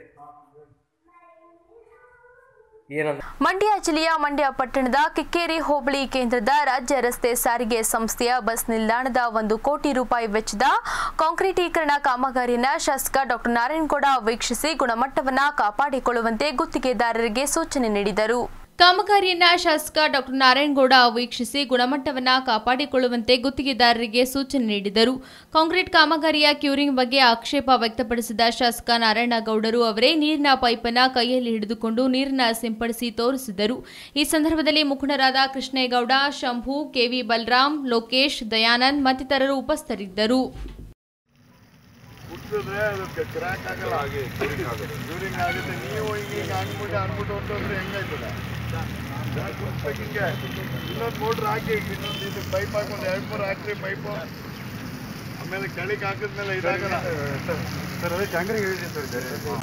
ಏನಂದ ಮಂಡ್ಯ ಜಿಲ್ಲೆಯ ಮಂಡ್ಯ ಪಟ್ಟಣದ ಕಿಕ್ಕೇರಿ ಹೋಬಳಿ ಕೇಂದ್ರದ ರಾಜ್ಯ ರಸ್ತೆ ಸಾರಿಗೆ ಸಂಸ್ಥೆಯ ಬಸ್ ನಿಲ್ದಾಣದ ಒಂದು ಕೋಟಿ ರೂಪಾಯಿ ವೆಚ್ಚದ ಕಾಂಕ್ರೀಟೀಕರಣ ಕಾಮಗಾರಿಯನ್ನ ಶಾಸಕ ಡಾಕ್ಟರ್ ನಾರಾಯಣಗೌಡ ವೀಕ್ಷಿಸಿ ಗುಣಮಟ್ಟವನ್ನ ಕಾಪಾಡಿಕೊಳ್ಳುವಂತೆ ಗುತ್ತಿಗೆದಾರರಿಗೆ ಸೂಚನೆ ನೀಡಿದರು ಕಾಮಗಾರಿಯನ್ನ ಶಾಸಕ ಡಾಕ್ಟರ್ ನಾರಾಯಣಗೌಡ ವೀಕ್ಷಿಸಿ ಗುಣಮಟ್ಟವನ್ನ ಕಾಪಾಡಿಕೊಳ್ಳುವಂತೆ ಗುತ್ತಿಗೆದಾರರಿಗೆ ಸೂಚನೆ ನೀಡಿದರು ಕಾಂಕ್ರೀಟ್ ಕಾಮಗಾರಿಯ ಕ್ಯೂರಿಂಗ್ ಬಗ್ಗೆ ಆಕ್ಷೇಪ ವ್ಯಕ್ತಪಡಿಸಿದ ಶಾಸಕ ನಾರಾಯಣಗೌಡರು ಅವರೇ ನೀರಿನ ಪೈಪನ್ನ ಕೈಯಲ್ಲಿ ಹಿಡಿದುಕೊಂಡು ನೀರನ್ನ ಸಿಂಪಡಿಸಿ ತೋರಿಸಿದರು ಈ ಸಂದರ್ಭದಲ್ಲಿ ಮುಖಂಡರಾದ ಕೃಷ್ಣೇಗೌಡ ಶಂಭು ಕೆವಿ ಬಲರಾಮ್ ಲೋಕೇಶ್ ದಯಾನಂದ್ ಮತ್ತಿತರರು ಉಪಸ್ಥಿತರಿದ್ದರು ಹುಟ್ಟಿದ್ರೆ ಅದು ಕ್ರ್ಯಾಕ್ ಆಗಲ್ಲ ಹಾಗೆ ಕ್ಯೂರಿಂಗ್ ಆಗುತ್ತೆ ನೀವು ಹಿಂಗೆ ಹಿಂಗೆ ಅನ್ಬಿಟ್ಟು ಅನ್ಬಿಟ್ಟು ಹೊಂಟೋದ್ರೆ ಹೆಂಗಾಯ್ತದೆ ಕುಟ್ಬೇಕು ಹಿಂಗೆ ಇನ್ನೊಂದು ಮೋಟ್ರ್ ಹಾಕಿ ಇನ್ನೊಂದು ಇದು ಪೈಪ್ ಹಾಕೊಂಡು ಎರಡು ಮೂರು ಹಾಕ್ರಿ ಪೈಪು ಆಮೇಲೆ ಕೆಳಗೆ ಹಾಕಿದ್ಮೇಲೆ ಇದಾಗಲ್ಲ ಸರ್ ಅದೇ ಜಾಂಗ್ರಿಗೆ ಹೇಳಿದ್ದೀನಿ ಸರ್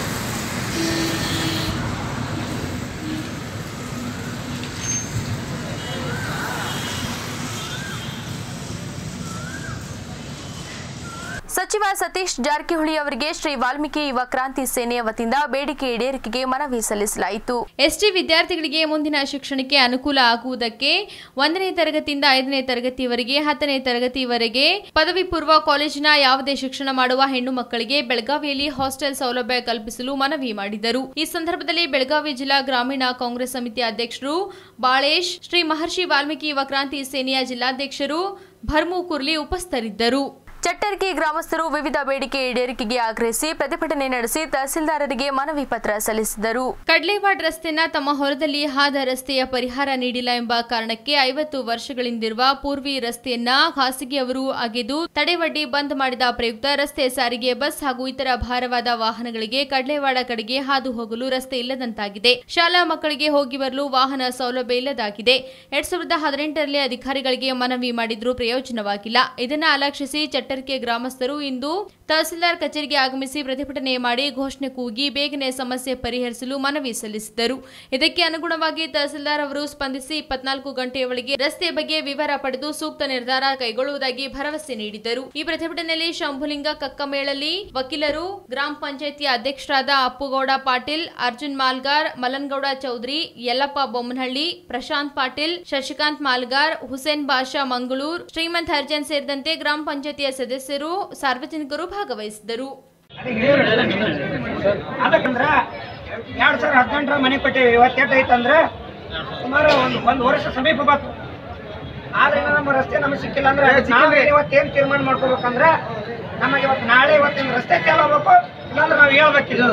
ಸಚಿವ ಸತೀಶ್ ಜಾರಕಿಹೊಳಿ ಅವರಿಗೆ ಶ್ರೀ ವಾಲ್ಮೀಕಿ ಯುವ ಕ್ರಾಂತಿ ಸೇನೆಯ ವತಿಯಿಂದ ಬೇಡಿಕೆ ಈಡೇರಿಕೆಗೆ ಮನವಿ ಸಲ್ಲಿಸಲಾಯಿತು ಎಸ್ಟಿ ವಿದ್ಯಾರ್ಥಿಗಳಿಗೆ ಮುಂದಿನ ಶಿಕ್ಷಣಕ್ಕೆ ಅನುಕೂಲ ಆಗುವುದಕ್ಕೆ ಒಂದನೇ ತರಗತಿಯಿಂದ ಐದನೇ ತರಗತಿವರೆಗೆ ಹತ್ತನೇ ತರಗತಿವರೆಗೆ ಪದವಿ ಪೂರ್ವ ಕಾಲೇಜಿನ ಯಾವುದೇ ಶಿಕ್ಷಣ ಮಾಡುವ ಹೆಣ್ಣು ಮಕ್ಕಳಿಗೆ ಬೆಳಗಾವಿಯಲ್ಲಿ ಹಾಸ್ಟೆಲ್ ಸೌಲಭ್ಯ ಕಲ್ಪಿಸಲು ಮನವಿ ಮಾಡಿದರು ಈ ಸಂದರ್ಭದಲ್ಲಿ ಬೆಳಗಾವಿ ಜಿಲ್ಲಾ ಗ್ರಾಮೀಣ ಕಾಂಗ್ರೆಸ್ ಸಮಿತಿ ಅಧ್ಯಕ್ಷರು ಬಾಳೇಶ್ ಶ್ರೀ ಮಹರ್ಷಿ ವಾಲ್ಮೀಕಿ ಯುವ ಕ್ರಾಂತಿ ಸೇನೆಯ ಜಿಲ್ಲಾಧ್ಯಕ್ಷರು ಭರ್ಮು ಕುರ್ಲಿ ಉಪಸ್ಥಿತರಿದ್ದರು ಚಟ್ಟರ್ಗಿ ಗ್ರಾಮಸ್ಥರು ವಿವಿಧ ಬೇಡಿಕೆ ಈಡೇರಿಕೆಗೆ ಆಗ್ರಹಿಸಿ ಪ್ರತಿಭಟನೆ ನಡೆಸಿ ತಹಸೀಲ್ದಾರರಿಗೆ ಮನವಿ ಪತ್ರ ಸಲ್ಲಿಸಿದರು ಕಡ್ಲೇವಾಡ್ ರಸ್ತೆನ ತಮ್ಮ ಹೊಲದಲ್ಲಿ ಹಾದ ರಸ್ತೆಯ ಪರಿಹಾರ ನೀಡಿಲ್ಲ ಎಂಬ ಕಾರಣಕ್ಕೆ ಐವತ್ತು ವರ್ಷಗಳಿಂದಿರುವ ಪೂರ್ವಿ ರಸ್ತೆಯನ್ನ ಖಾಸಗಿಯವರು ಅಗೆದು ತಡೆವಡ್ಡಿ ಬಂದ್ ಮಾಡಿದ ಪ್ರಯುಕ್ತ ರಸ್ತೆ ಸಾರಿಗೆ ಬಸ್ ಹಾಗೂ ಇತರ ಭಾರವಾದ ವಾಹನಗಳಿಗೆ ಕಡ್ಲೇವಾಡ ಕಡೆಗೆ ಹಾದು ಹೋಗಲು ರಸ್ತೆ ಇಲ್ಲದಂತಾಗಿದೆ ಶಾಲಾ ಮಕ್ಕಳಿಗೆ ಹೋಗಿ ಬರಲು ವಾಹನ ಸೌಲಭ್ಯ ಇಲ್ಲದಾಗಿದೆ ಎರಡ್ ಸಾವಿರದ ಹದಿನೆಂಟರಲ್ಲಿ ಅಧಿಕಾರಿಗಳಿಗೆ ಮನವಿ ಮಾಡಿದ್ರೂ ಪ್ರಯೋಜನವಾಗಿಲ್ಲ ಇದನ್ನ ಅಲಕ್ಷಿಸಿ ಚಟ್ಟರ್ಕೆ ಗ್ರಾಮಸ್ಥರು ಇಂದು ತಹಸೀಲ್ದಾರ್ ಕಚೇರಿಗೆ ಆಗಮಿಸಿ ಪ್ರತಿಭಟನೆ ಮಾಡಿ ಘೋಷಣೆ ಕೂಗಿ ಬೇಗನೆ ಸಮಸ್ಯೆ ಪರಿಹರಿಸಲು ಮನವಿ ಸಲ್ಲಿಸಿದರು ಇದಕ್ಕೆ ಅನುಗುಣವಾಗಿ ತಹಸೀಲ್ದಾರ್ ಅವರು ಸ್ಪಂದಿಸಿ ಇಪ್ಪತ್ನಾಲ್ಕು ಗಂಟೆಯ ಒಳಗೆ ರಸ್ತೆ ಬಗ್ಗೆ ವಿವರ ಪಡೆದು ಸೂಕ್ತ ನಿರ್ಧಾರ ಕೈಗೊಳ್ಳುವುದಾಗಿ ಭರವಸೆ ನೀಡಿದರು ಈ ಪ್ರತಿಭಟನೆಯಲ್ಲಿ ಶಂಭುಲಿಂಗ ಕಕ್ಕಮೇಳಲ್ಲಿ ವಕೀಲರು ಗ್ರಾಮ ಪಂಚಾಯಿತಿ ಅಧ್ಯಕ್ಷರಾದ ಅಪ್ಪುಗೌಡ ಪಾಟೀಲ್ ಅರ್ಜುನ್ ಮಾಲ್ಗಾರ್ ಮಲನ್ಗೌಡ ಚೌಧರಿ ಯಲ್ಲಪ್ಪ ಬೊಮ್ಮನಹಳ್ಳಿ ಪ್ರಶಾಂತ್ ಪಾಟೀಲ್ ಶಶಿಕಾಂತ್ ಮಾಲ್ಗಾರ್ ಹುಸೇನ್ ಬಾಷಾ ಮಂಗಳೂರ್ ಶ್ರೀಮಂತ್ ಹರ್ಜನ್ ಸೇರಿದಂತೆ ಗ್ರಾಮ ಪಂಚಾಯಿತಿಯ ಸದಸ್ಯರು ಸಾರ್ವಜನಿಕರು ಭಾಗವಹಿಸಿದರು ಅದಕ್ಕಂದ್ರ ಎರಡ್ ಸಾವಿರ ಹದಿನೆಂಟರ ಮನೆ ಕೊಟ್ಟೇವಿ ಇವತ್ತೆಟ್ಟು ಐತಂದ್ರ ಸುಮಾರು ಒಂದು ಒಂದು ವರ್ಷ ಸಮೀಪ ಬಂತು ಆದ್ರೆ ಇನ್ನ ನಮ್ಮ ರಸ್ತೆ ನಮಗೆ ಸಿಕ್ಕಿಲ್ಲ ಅಂದ್ರೆ ನಾವು ಇವತ್ತೇನ್ ತೀರ್ಮಾನ ಮಾಡ್ಕೋಬೇಕಂದ್ರ ನಮಗೆ ಇವತ್ತು ನಾಳೆ ಇವತ್ತಿನ ರಸ್ತೆ ಚಾಲು ಆಗ್ಬೇಕು ಇಲ್ಲಾಂದ್ರೆ ನಾವು ಹೇಳ್ಬೇಕಿಲ್ಲ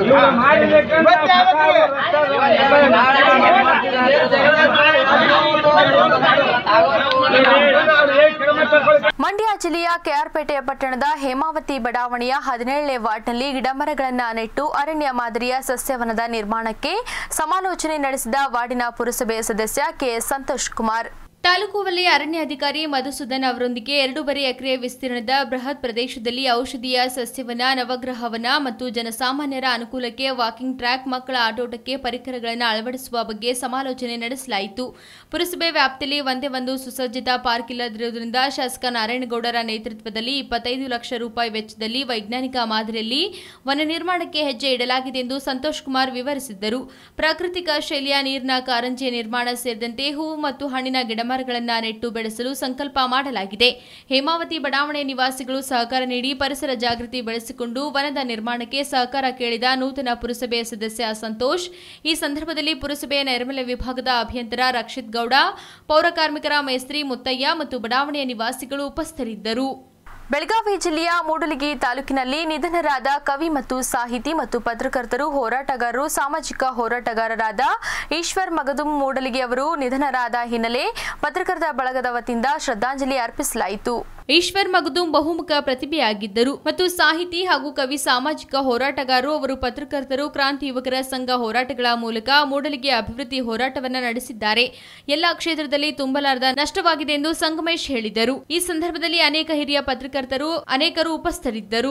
ಮಂಡ್ಯ ಜಿಲ್ಲೆಯ ಕೆಆರ್ಪೇಟೆ ಪಟ್ಟಣದ ಹೇಮಾವತಿ ಬಡಾವಣೆಯ ಹದಿನೇಳನೇ ವಾರ್ಡ್ನಲ್ಲಿ ಗಿಡಮರಗಳನ್ನು ನೆಟ್ಟು ಅರಣ್ಯ ಮಾದರಿಯ ಸಸ್ಯವನದ ನಿರ್ಮಾಣಕ್ಕೆ ಸಮಾಲೋಚನೆ ನಡೆಸಿದ ವಾರ್ಡಿನ ಪುರಸಭೆ ಸದಸ್ಯ ಕೆಎಸ್ ಸಂತೋಷ್ ಕುಮಾರ್ ತಾಲೂಕು ವಲಯ ಅರಣ್ಯಾಧಿಕಾರಿ ಮಧುಸೂದನ್ ಅವರೊಂದಿಗೆ ಎರಡೂವರೆ ಎಕರೆ ವಿಸ್ತೀರ್ಣದ ಬೃಹತ್ ಪ್ರದೇಶದಲ್ಲಿ ಔಷಧೀಯ ಸಸ್ಯವನ ನವಗ್ರಹವನ ಮತ್ತು ಜನಸಾಮಾನ್ಯರ ಅನುಕೂಲಕ್ಕೆ ವಾಕಿಂಗ್ ಟ್ರ್ಯಾಕ್ ಮಕ್ಕಳ ಆಟೋಟಕ್ಕೆ ಪರಿಕರಗಳನ್ನು ಅಳವಡಿಸುವ ಬಗ್ಗೆ ಸಮಾಲೋಚನೆ ನಡೆಸಲಾಯಿತು ಪುರಸಭೆ ವ್ಯಾಪ್ತಿಯಲ್ಲಿ ಒಂದೇ ಒಂದು ಸುಸಜ್ಜಿತ ಪಾರ್ಕ್ ಇಲ್ಲದಿರುವುದರಿಂದ ಶಾಸಕ ನಾರಾಯಣಗೌಡರ ನೇತೃತ್ವದಲ್ಲಿ ಇಪ್ಪತ್ತೈದು ಲಕ್ಷ ರೂಪಾಯಿ ವೆಚ್ಚದಲ್ಲಿ ವೈಜ್ಞಾನಿಕ ಮಾದರಿಯಲ್ಲಿ ವನ ನಿರ್ಮಾಣಕ್ಕೆ ಹೆಜ್ಜೆ ಇಡಲಾಗಿದೆ ಎಂದು ಸಂತೋಷ್ ಕುಮಾರ್ ವಿವರಿಸಿದ್ದರು ಪ್ರಾಕೃತಿಕ ಶೈಲಿಯ ನೀರಿನ ಕಾರಂಜಿ ನಿರ್ಮಾಣ ಸೇರಿದಂತೆ ಹೂವು ಮತ್ತು ಹಣ್ಣಿನ ಗಿಡಮರಗಳನ್ನು ನೆಟ್ಟು ಬೆಳೆಸಲು ಸಂಕಲ್ಪ ಮಾಡಲಾಗಿದೆ ಹೇಮಾವತಿ ಬಡಾವಣೆ ನಿವಾಸಿಗಳು ಸಹಕಾರ ನೀಡಿ ಪರಿಸರ ಜಾಗೃತಿ ಬೆಳೆಸಿಕೊಂಡು ವನದ ನಿರ್ಮಾಣಕ್ಕೆ ಸಹಕಾರ ಕೇಳಿದ ನೂತನ ಪುರಸಭೆಯ ಸದಸ್ಯ ಸಂತೋಷ್ ಈ ಸಂದರ್ಭದಲ್ಲಿ ಪುರಸಭೆಯ ನೈರ್ಮಲ್ಯ ವಿಭಾಗದ ಅಭಿಯಂತರ ರಕ್ಷಿತ್ ಗೌಡ ಪೌರ ಕಾರ್ಮಿಕರ ಮೇಸ್ತ್ರಿ ಮುತ್ತಯ್ಯ ಮತ್ತು ಬಡಾವಣೆಯ ನಿವಾಸಿಗಳು ಉಪಸ್ಥಿತರಿದ್ದರು ಬೆಳಗಾವಿ ಜಿಲ್ಲೆಯ ಮೂಡಲಗಿ ತಾಲೂಕಿನಲ್ಲಿ ನಿಧನರಾದ ಕವಿ ಮತ್ತು ಸಾಹಿತಿ ಮತ್ತು ಪತ್ರಕರ್ತರು ಹೋರಾಟಗಾರರು ಸಾಮಾಜಿಕ ಹೋರಾಟಗಾರರಾದ ಈಶ್ವರ್ ಮಗದುಂ ಮೂಡಲಗಿ ಅವರು ನಿಧನರಾದ ಹಿನ್ನೆಲೆ ಪತ್ರಕರ್ತರ ಬಳಗದ ವತಿಯಿಂದ ಶ್ರದ್ಧಾಂಜಲಿ ಅರ್ಪಿಸಲಾಯಿತು ಈಶ್ವರ್ ಮಗದುಂ ಬಹುಮುಖ ಪ್ರತಿಭೆಯಾಗಿದ್ದರು ಮತ್ತು ಸಾಹಿತಿ ಹಾಗೂ ಕವಿ ಸಾಮಾಜಿಕ ಹೋರಾಟಗಾರರು ಅವರು ಪತ್ರಕರ್ತರು ಕ್ರಾಂತಿ ಯುವಕರ ಸಂಘ ಹೋರಾಟಗಳ ಮೂಲಕ ಮೂಡಲಿಗೆ ಅಭಿವೃದ್ಧಿ ಹೋರಾಟವನ್ನ ನಡೆಸಿದ್ದಾರೆ ಎಲ್ಲ ಕ್ಷೇತ್ರದಲ್ಲಿ ತುಂಬಲಾರದ ನಷ್ಟವಾಗಿದೆ ಎಂದು ಸಂಗಮೇಶ್ ಹೇಳಿದರು ಈ ಸಂದರ್ಭದಲ್ಲಿ ಅನೇಕ ಹಿರಿಯ ಪತ್ರಕರ್ತರು ಅನೇಕರು ಉಪಸ್ಥಿತರಿದ್ದರು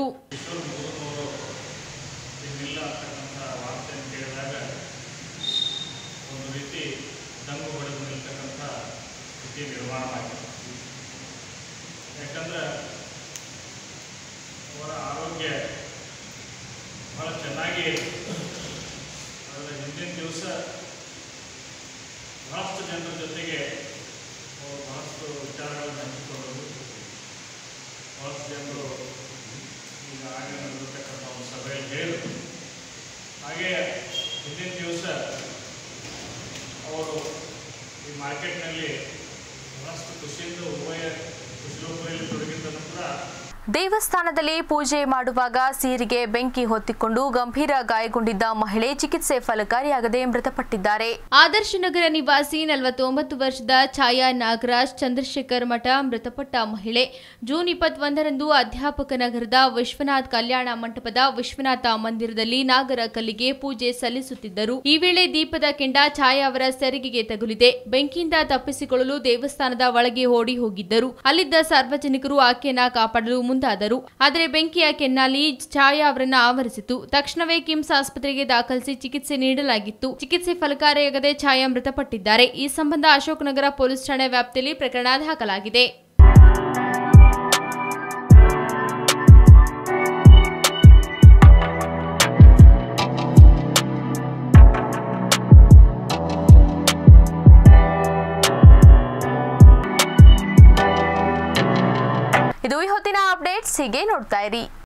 ಇನ್ನಿಲ್ಲ ಅಂತಕ್ಕಂಥ ವಾರ್ತೆಯನ್ನು ಕೇಳಿದಾಗ ಒಂದು ರೀತಿ ದಂಗು ಬಡಿದು ನಿಲ್ತಕ್ಕಂಥ ಸ್ಥಿತಿ ನಿರ್ಮಾಣವಾಗಿದೆ ಯಾಕಂದ್ರೆ ಅವರ ಆರೋಗ್ಯ ಬಹಳ ಚೆನ್ನಾಗಿ ಅದರ ಹಿಂದಿನ ದಿವಸ ಬಹಳಷ್ಟು ಜನರ ಜೊತೆಗೆ ಅವರು ಬಹಳಷ್ಟು ವಿಚಾರಗಳನ್ನು ಹಂಚಿಕೊಂಡರು ಬಹಳಷ್ಟು ಜನರು ಈಗ ಆಗ ನಡೆದಿರ್ತಕ್ಕಂಥ ಒಂದು ಸಭೆಯಲ್ಲಿ ಹೇಳಿದರು ಹಾಗೆ ಹಿಂದಿನ ದಿವಸ ಅವರು ಈ ಮಾರ್ಕೆಟ್ನಲ್ಲಿ ಬಹಳಷ್ಟು ಖುಷಿಯಿಂದ ಉಭಯ ಕುಶಲೋಪರಿಯಲ್ಲಿ ತೊಡಗಿದ್ದ ನಂತರ ದೇವಸ್ಥಾನದಲ್ಲಿ ಪೂಜೆ ಮಾಡುವಾಗ ಸೀರೆಗೆ ಬೆಂಕಿ ಹೊತ್ತಿಕೊಂಡು ಗಂಭೀರ ಗಾಯಗೊಂಡಿದ್ದ ಮಹಿಳೆ ಚಿಕಿತ್ಸೆ ಫಲಕಾರಿಯಾಗದೆ ಮೃತಪಟ್ಟಿದ್ದಾರೆ ಆದರ್ಶ ನಗರ ನಿವಾಸಿ ನಲವತ್ತೊಂಬತ್ತು ವರ್ಷದ ಛಾಯಾ ನಾಗರಾಜ್ ಚಂದ್ರಶೇಖರ್ ಮಠ ಮೃತಪಟ್ಟ ಮಹಿಳೆ ಜೂನ್ ಇಪ್ಪತ್ತೊಂದರಂದು ಅಧ್ಯಾಪಕ ನಗರದ ವಿಶ್ವನಾಥ್ ಕಲ್ಯಾಣ ಮಂಟಪದ ವಿಶ್ವನಾಥ ಮಂದಿರದಲ್ಲಿ ನಾಗರ ಕಲ್ಲಿಗೆ ಪೂಜೆ ಸಲ್ಲಿಸುತ್ತಿದ್ದರು ಈ ವೇಳೆ ದೀಪದ ಕೆಂಡ ಛಾಯಾ ಅವರ ಸೆರಗಿಗೆ ತಗುಲಿದೆ ಬೆಂಕಿಯಿಂದ ತಪ್ಪಿಸಿಕೊಳ್ಳಲು ದೇವಸ್ಥಾನದ ಒಳಗೆ ಓಡಿ ಹೋಗಿದ್ದರು ಅಲ್ಲಿದ್ದ ಸಾರ್ವಜನಿಕರು ಆಕೆಯನ್ನ ಕಾಪಾಡಲು ಮುಂದಾದರು ಆದರೆ ಬೆಂಕಿಯ ಕೆನ್ನಾಲಿ ಛಾಯಾ ಅವರನ್ನ ಆವರಿಸಿತು ತಕ್ಷಣವೇ ಕಿಮ್ಸ್ ಆಸ್ಪತ್ರೆಗೆ ದಾಖಲಿಸಿ ಚಿಕಿತ್ಸೆ ನೀಡಲಾಗಿತ್ತು ಚಿಕಿತ್ಸೆ ಫಲಕಾರಿಯಾಗದೆ ಛಾಯಾ ಮೃತಪಟ್ಟಿದ್ದಾರೆ ಈ ಸಂಬಂಧ ಅಶೋಕನಗರ ಪೊಲೀಸ್ ಠಾಣೆ ವ್ಯಾಪ್ತಿಯಲ್ಲಿ ಪ್ರಕರಣ ದಾಖಲಾಗಿದೆ ಇದು ಈ ಹೊತ್ತಿನ ಅಪ್ಡೇಟ್ಸ್ ಹೀಗೆ ನೋಡ್ತಾ ಇರಿ